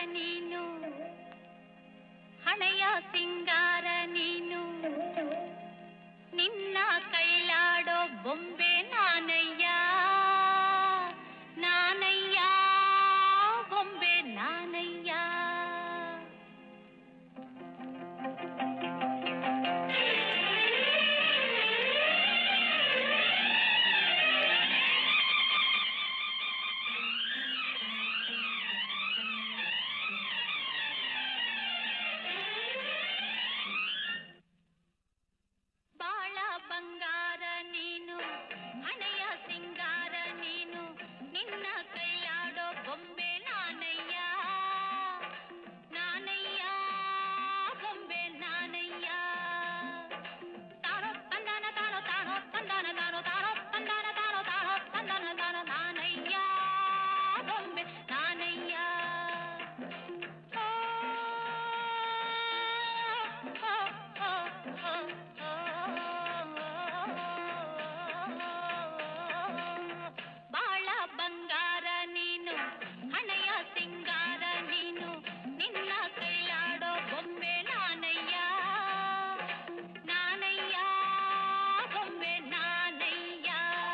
ನೀನು ಹಣೆಯ ಸಿಂಗಾರ ನೀನು ನಿನ್ನ ಕೈಲಾಡೋ ಬೊಂಬೆ ನಾನಯ್ಯ ನಾನಯ್ಯ ಬೊಂಬೆ ನಾನಯ್ಯ ಬಾಳ ಬಂಗಾರ ನೀನು ಹಣೆಯ ಸಿಂಗಾರ ನೀನು ನಿನ್ನ ಕೈಲಾಡೋ ಬೊಂಬೆ ನಾನಯ್ಯ ನಾನಯ್ಯ ಬೊಂಬೆ ನಾನಯ್ಯ ತಾರೋ ತಂದಾನ ತಾರೋ ತಾರೋ ತಂದಾನ ತಾರೋ ತಾರೋ ತಂದಾನ ತಾರೋ ತಾರೋ ತಂದಾನ ತಾರೋ ನಾನಯ್ಯ ಬೊಂಬೆ ನಾನಯ್ಯ ಓ, ಓ, ಓ, ಓ, ಬಾಳ ಬಂಗಾರ ನೀನು ಹಣೆಯ ಸಿಂಗಾರ ನೀನು ನಿನ್ನ ಕೈಲಾಡೋ ಬೊಂಬೆ ನಾನಯ್ಯ ನಾನಯ್ಯ ಬೊಂಬೆ ನಾನಯ್ಯ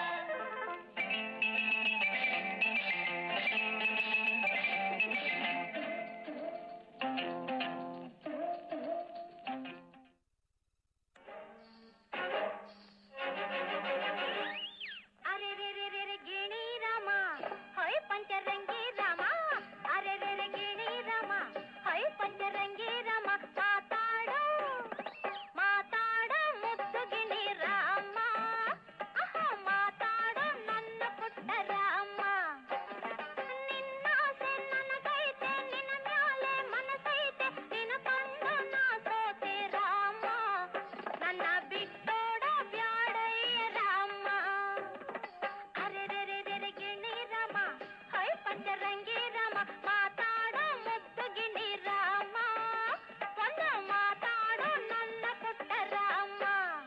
ಅರೆ ರೇ ರೇ ರೇ ರೇ ಗಿಣಿ ರಾಮ ಹೊಯ್ ಪಂಚರಂಗಿ ರಾಮ ಅರೆ ರೇ ರೇ ಗಿಣಿ ರಾಮ ಹೊಯ್ ಪಂಚರಂಗಿ ರಾಮ ಮಾತಾಡು ಮಾತಾಡ ಮುದ್ದು ಗಿಣಿ ರಾಮ ಅಹ ಮಾತಾಡ ನನ್ನ ಪುಟ್ಟ ರಾಮ ನಿನ್ನಾಸೆ ನನಗೈತೆ ನಿನ್ನ ಮ್ಯಾಲೆ ಮನಸೈತೆ ನಿನ್ನ ಕಂಡು ನಾ ಸೋತೆ ರಾಮ ನನ್ನ ಬಿಟ್ಟೋಡ ಬ್ಯಾಡಯ್ಯ ರಾಮ ಅರೆ ರೇ ರೇ ರೇ ರೇ ಗಿಣಿ ರಾಮ ಹೈ ಪಂಚರಂಗಿ ರಾಮ ಮಾತಾಡ ಮುದ್ದು ಗಿಣಿ ರಾಮ ಒಂದು ಮಾತಾಡು ನನ್ನ ಪುಟ್ಟ ರಾಮ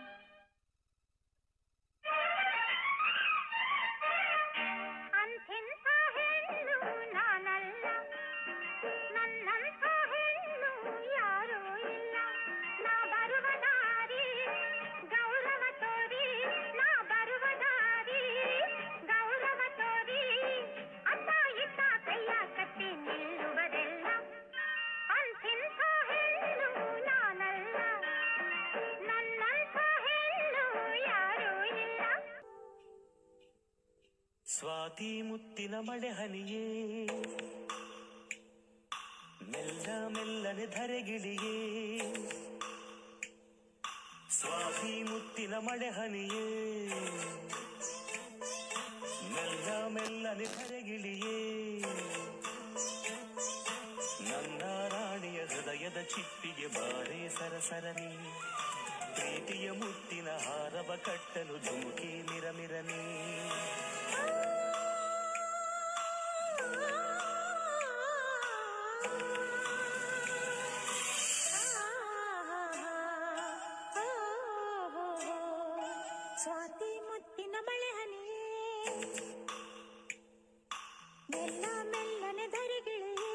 ಅಂಥಿಂಥ ಹೆಣ್ಣು ನಾನಲ್ಲ ನನ್ನಂಥ ಹೆಣ್ಣು ಯಾರೂ ಇಲ್ಲ ನಾ ಬರುವ ದಾರಿ ಗೌರವ ತೋರಿ ನಾ ಬರುವ ದಾರಿ ಗೌರವ ತೋರಿ ಅತ್ತ ಇತ್ತ ಕೈಯ ಕಟ್ಟಿ ನಿಲ್ಲುವರೆಲ್ಲ ಅಂಥಿಂಥ ಹೆಣ್ಣು ನಾನಲ್ಲ ನನ್ನಂಥ ಹೆಣ್ಣು ಯಾರೂ ಇಲ್ಲ ಸ್ವಾತಿ ಮುತ್ತಿನ ಮಳೆ ಹನಿಯೇ ಮೆಲ್ಲ ಮೆಲ್ಲನೆ ಧರೆಗಿಳಿಯೇ ಸ್ವಾತಿ ಮುತ್ತಿನ ಮಳೆ ಹನಿಯೇ ಮೆಲ್ಲ ಮೆಲ್ಲನೆ ಧರೆಗಿಳಿಯೇ ನನ್ನ ರಾಣಿಯ ಹೃದಯದ ಚಿಪ್ಪಿಗೆ ಬಾರೆ ಸರಸರನಿ ಪ್ರೀತಿಯ ಮುತ್ತಿನ ಹಾರವ ಕಟ್ಟಲು ಧುಮುಕಿ ಮಿರಮಿರನೇ ಸ್ವಾತಿ ಮುತ್ತಿನ ಮಳೆ ಹನಿಯೇ ಮೆಲ್ಲ ಮೆಲ್ಲನೆ ಧರೆಗಿಳಿಯೇ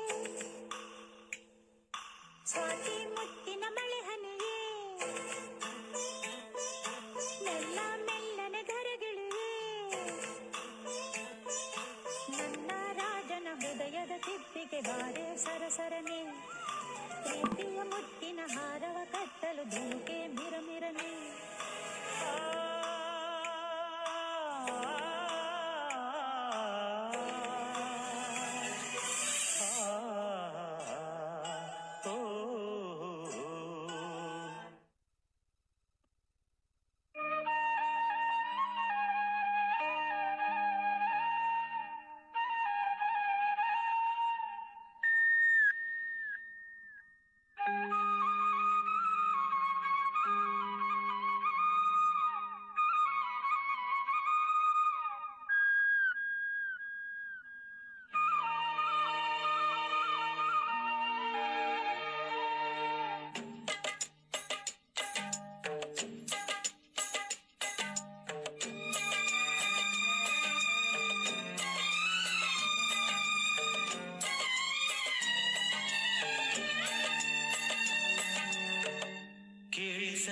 ಸ್ವಾತಿ ಮುತ್ತಿನ ಮಳೆ ಹನಿಯೇ ಮೆಲ್ಲ ಮೆಲ್ಲನೆ ಧರೆಗಿಳಿಯೇ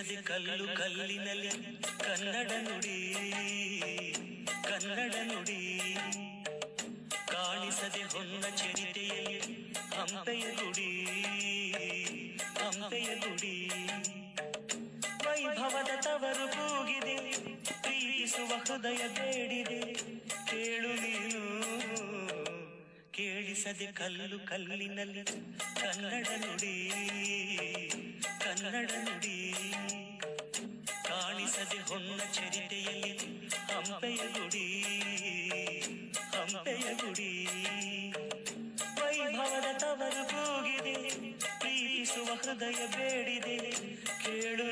ಕಾಣಿಸದೆ ಕಲ್ಲು ಕಲ್ಲಿನಲ್ಲಿ ಕನ್ನಡ ನುಡಿ ಕನ್ನಡ ನುಡಿ ಕಾಣಿಸದೆ ಹೊನ್ನ ಚರಿತೆಯಲ್ಲಿ ಹಂಪೆಯ ಗುಡಿ ಹಂಪೆಯ ಗುಡಿ ವೈಭವದ ತವರು ಕೂಗಿದೆ ಪ್ರೀತಿಸುವ ಹೃದಯ ಬೇಡಿದೆ ಕೇಳು ನೀನು ಕೇಳಿಸದೆ ಕಲ್ಲು ಕಲ್ಲಿನಲ್ಲಿ ಕನ್ನಡ ನುಡಿ ಕನ್ನಡ ನುಡಿ ಕಾಣಿಸದೆ ಹೊನ್ನ ಚರಿತೆಯಲ್ಲಿ ಹಂಪೆಯ ಗುಡಿ ಹಂಪೆಯ ಗುಡಿ ವೈಭವದ ತವರು ಕೂಗಿದೆ ಪ್ರೀತಿಸುವ ಹೃದಯ ಬೇಡಿದೆ ಕೇಳು